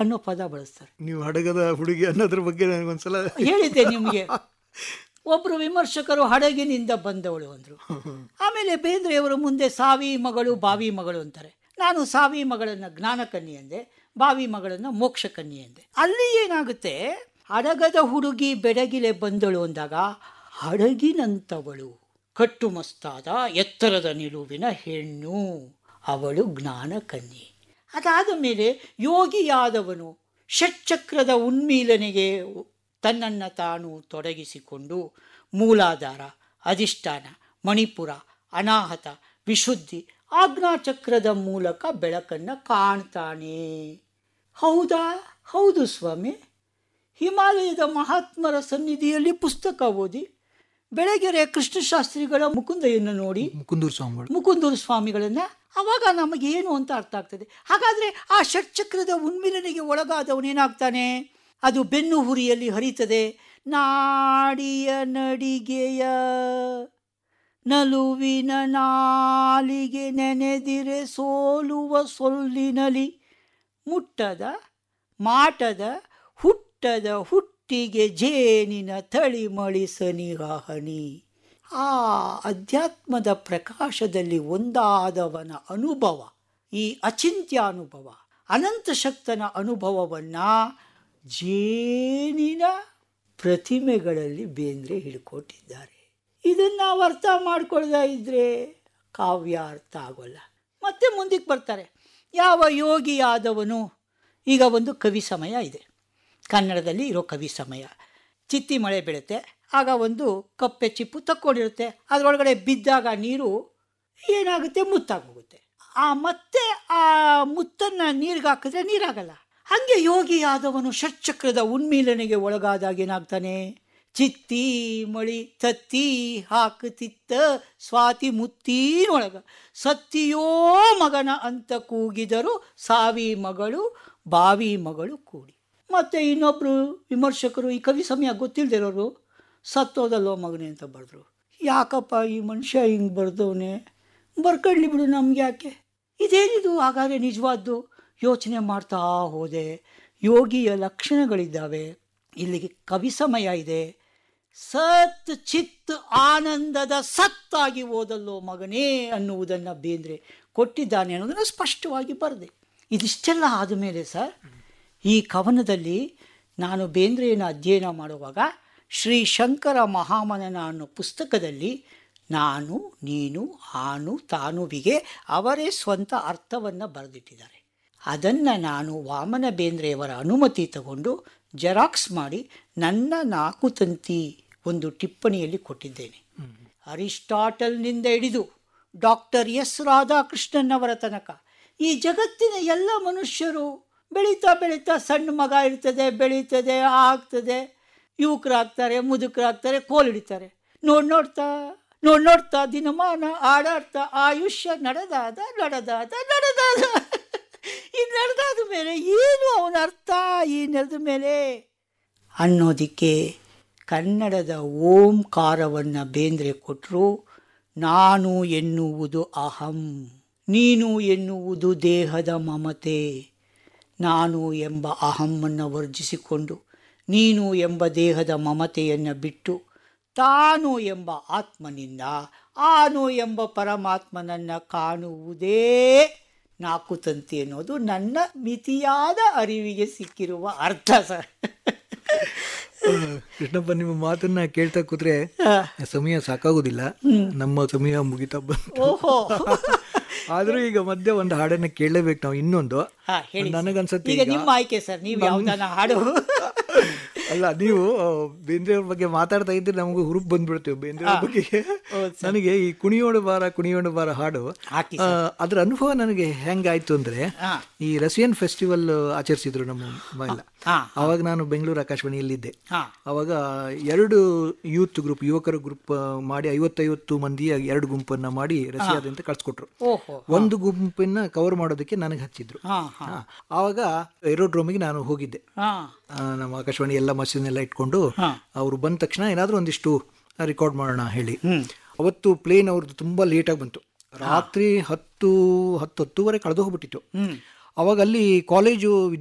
ಅನ್ನೋ ಪದ ಬಳಸ್ತಾರೆ ನೀವು ಹಡಗದ ಹುಡುಗಿ ಅನ್ನೋದ್ರ ಬಗ್ಗೆ ನನಗೊಂದ್ಸಲ ಹೇಳಿದ್ದೆ ನಿಮಗೆ ಒಬ್ರು ವಿಮರ್ಶಕರು ಹಡಗಿನಿಂದ ಬಂದವಳು ಅಂದ್ರು ಆಮೇಲೆ ಬೇಂದ್ರೆಯವರು ಮುಂದೆ ಸಾವಿ ಮಗಳು ಬಾವಿ ಮಗಳು ಅಂತಾರೆ ನಾನು ಸಾವಿ ಮಗಳನ್ನ ಜ್ಞಾನಕನ್ಯೆ ಎಂದೆ ಬಾವಿ ಮಗಳನ್ನ ಮೋಕ್ಷ ಕನ್ಯೆ ಎಂದೆ ಅಲ್ಲಿ ಏನಾಗುತ್ತೆ ಹಡಗದ ಹುಡುಗಿ ಬೆಡಗಿಲೆ ಬಂದಳು ಅಂದಾಗ ಹಡಗಿನಂತವಳು ಕಟ್ಟುಮಸ್ತಾದ ಎತ್ತರದ ನಿಲುವಿನ ಹೆಣ್ಣು ಅವಳು ಜ್ಞಾನಕನ್ಯೆ ಅದಾದ ಮೇಲೆ ಯೋಗಿಯಾದವನು ಷಟ್ಚಕ್ರದ ಉನ್ಮೀಲನೆಗೆ ತನ್ನನ್ನು ತಾನು ತೊಡಗಿಸಿಕೊಂಡು ಮೂಲಾಧಾರ ಅಧಿಷ್ಠಾನ ಮಣಿಪುರ ಅನಾಹತ ವಿಶುದ್ಧಿ ಆಜ್ಞಾಚಕ್ರದ ಮೂಲಕ ಬೆಳಕನ್ನು ಕಾಣ್ತಾನೆ ಹೌದಾ ಹೌದು ಸ್ವಾಮಿ ಹಿಮಾಲಯದ ಮಹಾತ್ಮರ ಸನ್ನಿಧಿಯಲ್ಲಿ ಪುಸ್ತಕ ಓದಿ ಬೆಳಗೆರೆ ಕೃಷ್ಣಶಾಸ್ತ್ರಿಗಳ ಮುಕುಂದೆಯನ್ನು ನೋಡಿ ಮುಕುಂದೂರ್ ಸ್ವಾಮಿಗಳು ಮುಕುಂದೂರು ಸ್ವಾಮಿಗಳನ್ನ ಅವಾಗ ನಮಗೆ ಏನು ಅಂತ ಅರ್ಥ ಆಗ್ತದೆ ಹಾಗಾದ್ರೆ ಆ ಷಟ್ಚಕ್ರದ ಉನ್ಮಿಲನೆಗೆ ಒಳಗಾದವನೇನಾಗ್ತಾನೆ ಅದು ಬೆನ್ನು ಹುರಿಯಲ್ಲಿ ಹರಿತದೆ ನಾಡಿಯ ನಡಿಗೆಯ ನಲುವಿನ ನಾಲಿಗೆ ನೆನೆದಿರೆ ಸೋಲುವ ಸೊಲ್ಲಿನಲಿ ಮುಟ್ಟದ ಮಾಟದ ಹುಟ್ಟದ ಹುಟ್ಟಿಗೆ ಜೇನಿನ ತಳಿಮಳಿ ಸನಿಗಾಹನಿ ಆ ಅಧ್ಯಾತ್ಮದ ಪ್ರಕಾಶದಲ್ಲಿ ಒಂದಾದವನ ಅನುಭವ ಈ ಅಚಿಂತ್ಯಾನುಭವ ಅನಂತ ಶಕ್ತನ ಅನುಭವವನ್ನ ಜೇನಿನ ಪ್ರತಿಮೆಗಳಲ್ಲಿ ಬೇಂದ್ರೆ ಹಿಡ್ಕೊಟ್ಟಿದ್ದಾರೆ ಇದನ್ನ ನಾವು ಅರ್ಥ ಮಾಡ್ಕೊಳ್ತಾ ಇದ್ರೆ ಕಾವ್ಯ ಅರ್ಥ ಆಗೋಲ್ಲ ಮತ್ತೆ ಮುಂದಕ್ಕೆ ಬರ್ತಾರೆ ಯಾವ ಯೋಗಿಯಾದವನು ಈಗ ಒಂದು ಕವಿ ಸಮಯ ಇದೆ ಕನ್ನಡದಲ್ಲಿ ಇರೋ ಕವಿ ಸಮಯ ಚಿತ್ತಿ ಮಳೆ ಬೀಳುತ್ತೆ ಆಗ ಒಂದು ಕಪ್ಪೆ ಚಿಪ್ಪು ತಕ್ಕೊಂಡಿರುತ್ತೆ ಅದರೊಳಗಡೆ ಬಿದ್ದಾಗ ನೀರು ಏನಾಗುತ್ತೆ ಮುತ್ತಾಗೋಗುತ್ತೆ ಆ ಮತ್ತೆ ಆ ಮುತ್ತನ್ನು ನೀರಿಗೆ ಹಾಕಿದ್ರೆ ನೀರಾಗಲ್ಲ ಹಾಗೆ ಯೋಗಿಯಾದವನು ಷಟ್ಚಕ್ರದ ಉನ್ಮೀಲನೆಗೆ ಒಳಗಾದಾಗ ಏನಾಗ್ತಾನೆ ಚಿತ್ತಿ ಮಳಿ ತತ್ತಿ ಹಾಕುತ್ತಿತ್ತ ಸ್ವಾತಿ ಮುತ್ತೀನೊಳಗ ಸತ್ತಿಯೋ ಮಗನ ಅಂತ ಕೂಗಿದರು ಸಾವಿ ಮಗಳು ಬಾವಿ ಮಗಳು ಕೂಡಿ ಮತ್ತೆ ಇನ್ನೊಬ್ರು ವಿಮರ್ಶಕರು ಈ ಕವಿ ಸಮಯ ಗೊತ್ತಿಲ್ದಿರೋರು ಸತ್ತೋದಲ್ಲೋ ಮಗನೇ ಅಂತ ಬರೆದ್ರು ಯಾಕಪ್ಪ ಈ ಮನುಷ್ಯ ಹಿಂಗೆ ಬರ್ದವನೆ ಬರ್ಕಡ್ಲಿ ಬಿಡು ನಮ್ಗೆ ಯಾಕೆ ಇದೇನಿದು ಹಾಗಾದ್ರೆ ನಿಜವಾದ್ದು ಯೋಚನೆ ಮಾಡ್ತಾ ಹೋದೆ ಯೋಗಿಯ ಲಕ್ಷಣಗಳಿದ್ದಾವೆ ಇಲ್ಲಿಗೆ ಕವಿ ಸಮಯ ಇದೆ ಸತ್ ಚಿತ್ ಆನಂದದ ಸತ್ತಾಗಿ ಓದಲ್ಲೋ ಮಗನೇ ಅನ್ನುವುದನ್ನು ಬೇಂದ್ರೆ ಕೊಟ್ಟಿದ್ದಾನೆ ಅನ್ನೋದನ್ನು ಸ್ಪಷ್ಟವಾಗಿ ಬರೆದೆ ಇದಿಷ್ಟೆಲ್ಲ ಆದಮೇಲೆ ಸರ್ ಈ ಕವನದಲ್ಲಿ ನಾನು ಬೇಂದ್ರೆಯನ್ನು ಅಧ್ಯಯನ ಮಾಡುವಾಗ ಶ್ರೀ ಶಂಕರ ಮಹಾಮನನ ಅನ್ನೋ ಪುಸ್ತಕದಲ್ಲಿ ನಾನು ನೀನು ಆನು ತಾನುವಿಗೆ ಅವರೇ ಸ್ವಂತ ಅರ್ಥವನ್ನು ಬರೆದಿಟ್ಟಿದ್ದಾರೆ ಅದನ್ನು ನಾನು ವಾಮನ ಬೇಂದ್ರೆಯವರ ಅನುಮತಿ ತಗೊಂಡು ಜೆರಾಕ್ಸ್ ಮಾಡಿ ನನ್ನ ನಾಲ್ಕು ತಂತಿ ಒಂದು ಟಿಪ್ಪಣಿಯಲ್ಲಿ ಕೊಟ್ಟಿದ್ದೇನೆ ಅರಿಸ್ಟಾಟಲ್ನಿಂದ ಹಿಡಿದು ಡಾಕ್ಟರ್ ಎಸ್ ರಾಧಾಕೃಷ್ಣನ್ ಅವರ ತನಕ ಈ ಜಗತ್ತಿನ ಎಲ್ಲ ಮನುಷ್ಯರು ಬೆಳೀತಾ ಬೆಳೀತಾ ಸಣ್ಣ ಮಗ ಇರ್ತದೆ ಬೆಳೀತದೆ ಆಗ್ತದೆ ಯುವಕರಾಗ್ತಾರೆ ಮುದುಕರಾಗ್ತಾರೆ ಕೋಲ್ ಹಿಡಿತಾರೆ ನೋಡ್ ನೋಡ್ತಾ ನೋಡ್ ನೋಡ್ತಾ ದಿನಮಾನ ಆಡಾಡ್ತಾ ಆಯುಷ್ಯ ನಡೆದಾದ ನಡೆದಾದ ನಡೆದಾದ ಈ ನಡೆದಾದ ಮೇಲೆ ಏನು ಅವನ ಅರ್ಥ ಈ ನಡೆದ ಮೇಲೆ ಅನ್ನೋದಕ್ಕೆ ಕನ್ನಡದ ಓಂಕಾರವನ್ನು ಬೇಂದ್ರೆ ಕೊಟ್ಟರು ನಾನು ಎನ್ನುವುದು ಅಹಂ ನೀನು ಎನ್ನುವುದು ದೇಹದ ಮಮತೆ ನಾನು ಎಂಬ ಅಹಮ್ಮನ್ನು ವರ್ಜಿಸಿಕೊಂಡು ನೀನು ಎಂಬ ದೇಹದ ಮಮತೆಯನ್ನು ಬಿಟ್ಟು ತಾನು ಎಂಬ ಆತ್ಮನಿಂದ ಆನು ಎಂಬ ಪರಮಾತ್ಮನನ್ನು ಕಾಣುವುದೇ ನಾಲ್ಕು ತಂತಿ ಅನ್ನೋದು ನನ್ನ ಮಿತಿಯಾದ ಅರಿವಿಗೆ ಸಿಕ್ಕಿರುವ ಅರ್ಥ ಸರ್ ಕೃಷ್ಣಪ್ಪ ನಿಮ್ಮ ಮಾತನ್ನ ಕೇಳ್ತಾ ಕೂತ್ರೆ ಸಮಯ ಸಾಕಾಗೋದಿಲ್ಲ ನಮ್ಮ ಸಮಯ ಮುಗಿತಾ ಬಂತು ಓಹೋ ಆದ್ರೂ ಈಗ ಮಧ್ಯೆ ಒಂದು ಹಾಡನ್ನ ಕೇಳಲೇಬೇಕು ನಾವು ಇನ್ನೊಂದು ಹಾ ಹೇಳಿ ಸರ್. ನನಗನ್ಸತ್ತೆ ಈಗ ಈಗ- ನಿಮ್ಮ ಆಯ್ಕೆ ಸರ್ ನೀವು ಯಾವ್ದಾನ ಹಾಡು ಅಲ್ಲ ನೀವು ಬೇಂದ್ರೆ ಅವ್ರ ಬಗ್ಗೆ ಮಾತಾಡ್ತಾ ಇದ್ರೆ ನಮಗೂ ಹುರುಪ್ ಬಂದ್ಬಿಡ್ತೇವೆ ಬೇಂದ್ರೆ ಅವ್ರ ಬಗ್ಗೆ ಹೌದು ನನಗೆ ಈ ಕುಣಿಯೋಡು ಬಾರ ಕುಣಿಯೋಡು ಬಾರ ಹಾಡು ಹಾಕಿ ಆ, ಅದ್ರ ಅನುಭವ ನನಗೆ ಹೆಂಗಾಯ್ತು ಅಂದ್ರೆ ಹಾ. ಈ ರಸಿಯನ್ ಫೆಸ್ಟಿವಲ್ ಆಚರಿಸಿದ್ರು ನಮ್ಮ ಮನೆಲ್ಲ ಹಾ ಅವಾಗ ನಾನು ಬೆಂಗಳೂರು ಆಕಾಶವಾಣಿಯಲ್ಲಿದ್ದೆ ಹಾ ಅವಾಗ ಎರಡು ಯೂತ್ ಗ್ರೂಪ್ ಯುವಕರ ಗ್ರೂಪ್ ಮಾಡಿ ಐವತ್ತೈವತ್ತು ಮಂದಿ ಎರಡು ಗುಂಪನ್ನ ಮಾಡಿ ರಸಿಯಾದಂತ ಕಳ್ಸಿಕೊಟ್ರು ಓಹೋ ಒಂದು ಗುಂಪನ್ನ ಕವರ್ ಮಾಡೋದಕ್ಕೆ ನನಗೆ ಹಚ್ಚಿದ್ರು ಹಾ ಹಾ ಹಾ. ಆವಾಗ ಏರೋಡ್ರೋಮಿಗೆ ನಾನು ಹೋಗಿದ್ದೆ ಹಾ ಆ, ನಮ್ಮ ಆಕಾಶವಾಣಿ ಎಲ್ಲ ಮಷೀನೆಲ್ಲ ಇಟ್ಕೊಂಡು ಹಾ. ಅವರು ಬಂದ ತಕ್ಷಣ ಏನಾದರೂ ಒಂದಿಷ್ಟು ರೆಕಾರ್ಡ್ ಮಾಡೋಣ ಹೇಳಿ ಹ್ಮ್ ಅವತ್ತು ಪ್ಲೇನ್ ಅವ್ರದ್ದು ತುಂಬ ಲೇಟಾಗಿ ಬಂತು ರಾತ್ರಿ ಹತ್ತು ಹತ್ತು ಹತ್ತುವರೆ ಕಳೆದು ಹೋಗ್ಬಿಟ್ಟಿತ್ತು ಹ್ಮ್ ಅವಾಗ ಅಲ್ಲಿ ಕಾಲೇಜು